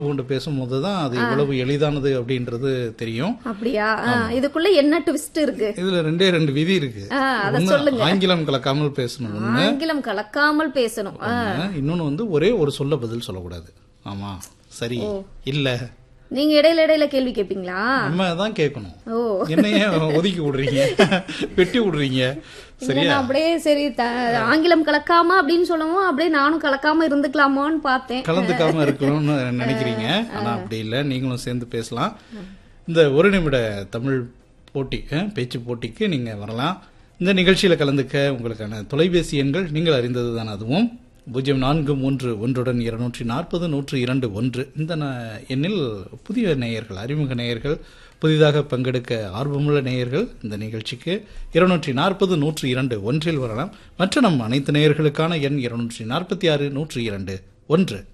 கொண்டு பேசும்போது தான் அது எவ்வளவு எளிதானது அப்படின்றது தெரியும் அப்படியா ஆ, இதுக்குள்ள என்ன ட்விஸ்ட் இருக்கு இதுல ரெண்டே ரெண்டு விதி இருக்கு ஆ, அத ஒண்ணு சொல்லுங்க ஆங்கிலம் கலக்காமல் பேசணும் ஒண்ணு. ஆங்கிலம் கலக்காமல் பேசணும் ஆ, ஒண்ணு. இன்னொன்னு வந்து ஒரே ஒரு சொல்ல பதில் சொல்லக்கூடாது ஆமா சரி இல்ல நீங்க இடையில இடையில கேள்வி கேட்பீங்களா நம்ம தான் கேட்கணும் ஓ என்னைய ஒதுக்கி விடுறீங்க வெட்டி விடுறீங்க இல்ல, சரியா நான் அப்படியே சரி த- ஆங்கிலம் கலக்காம அப்படின்னு சொல்லவும் அப்படியே நானும் கலக்காம இருந்துக்கலாமோன்னு பார்த்தேன் கலந்துக்காம இருக்கணும்னு நினைக்கிறீங்க ஆனா அப்படி இல்ல நீங்களும் சேர்ந்து பேசலாம் இந்த ஒரு நிமிட தமிழ் போட்டி அஹ், பேச்சு போட்டிக்கு நீங்க வரலாம் இந்த நிகழ்ச்சியில கலந்துக்க உங்களுக்கான தொலைபேசி எண்கள் நீங்கள் அறிந்தது தான் அதுவும் பூஜ்ஜியம் நான்கு மூன்று ஒன்றுடன் இருநூற்றி நாற்பது நூற்று இரண்டு ஒன்று இந்த ந- எண்ணில் புதிய நேயர்கள் அறிமுக நேயர்கள் புதிதாக பங்கெடுக்க ஆர்வமுள்ள நேயர்கள் இந்த நிகழ்ச்சிக்கு இருநூற்றி நாற்பது நூற்று இரண்டு ஒன்றில் வரலாம் மற்ற நம் அனைத்து நேயர்களுக்கான எண் இருநூற்றி நாற்பத்தி ஆறு நூற்று இரண்டு ஒன்று